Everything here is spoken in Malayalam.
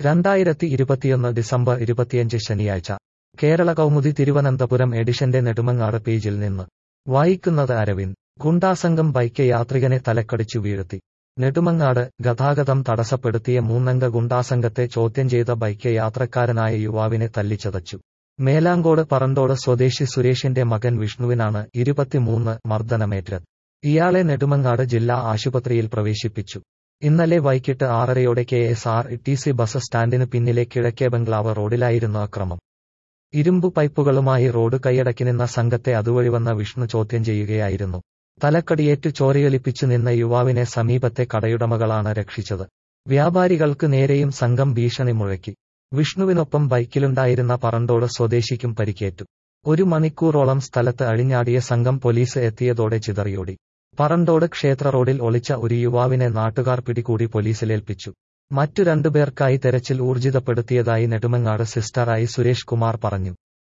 രണ്ടായിരത്തി ഇരുപത്തിയൊന്ന് ഡിസംബർ ഇരുപത്തിയഞ്ച് ശനിയാഴ്ച കേരള കൗമുദി തിരുവനന്തപുരം എഡിഷന്റെ നെടുമങ്ങാട് പേജിൽ നിന്ന് വായിക്കുന്നത് അരവിന്ദ് ഗുണ്ടാസംഘം ബൈക്ക് യാത്രികനെ തലക്കടിച്ചു വീഴ്ത്തി നെടുമങ്ങാട് ഗതാഗതം തടസ്സപ്പെടുത്തിയ മൂന്നംഗ ഗുണ്ടാസംഘത്തെ ചോദ്യം ചെയ്ത ബൈക്ക് യാത്രക്കാരനായ യുവാവിനെ തല്ലിച്ചതച്ചു മേലാങ്കോട് പറന്തോട് സ്വദേശി സുരേഷിന്റെ മകൻ വിഷ്ണുവിനാണ് ഇരുപത്തിമൂന്ന് മർദ്ദനമേറ്റത് ഇയാളെ നെടുമങ്ങാട് ജില്ലാ ആശുപത്രിയിൽ പ്രവേശിപ്പിച്ചു ഇന്നലെ വൈകിട്ട് ആറരയോടെ K S R T C bus സ്റ്റാൻഡിന് പിന്നിലെ കിഴക്കേ ബംഗ്ലാവ് റോഡിലായിരുന്നു അക്രമം ഇരുമ്പു പൈപ്പുകളുമായി റോഡ് കൈയടക്കി നിന്ന സംഘത്തെ അതുവഴി വന്ന വിഷ്ണു ചോദ്യം ചെയ്യുകയായിരുന്നു തലക്കടിയേറ്റു ചോരയൊലിപ്പിച്ചു നിന്ന യുവാവിനെ സമീപത്തെ കടയുടമകളാണ് രക്ഷിച്ചത് വ്യാപാരികൾക്ക് നേരെയും സംഘം ഭീഷണി മുഴക്കി വിഷ്ണുവിനൊപ്പം ബൈക്കിലുണ്ടായിരുന്ന പറന്തോട് സ്വദേശിക്കും പരിക്കേറ്റു ഒരു മണിക്കൂറോളം സ്ഥലത്ത് അഴിഞ്ഞാടിയ സംഘം പോലീസ് എത്തിയതോടെ ചിതറിയോടി പറന്തോട് ക്ഷേത്ര റോഡിൽ ഒളിച്ച ഒരു യുവാവിനെ നാട്ടുകാർ പിടികൂടി പോലീസിലേൽപ്പിച്ചു മറ്റു രണ്ടുപേർക്കായി തെരച്ചിൽ ഊർജിതപ്പെടുത്തിയതായി നെടുമങ്ങാട് സിസ്റ്ററായി സുരേഷ് കുമാർ പറഞ്ഞു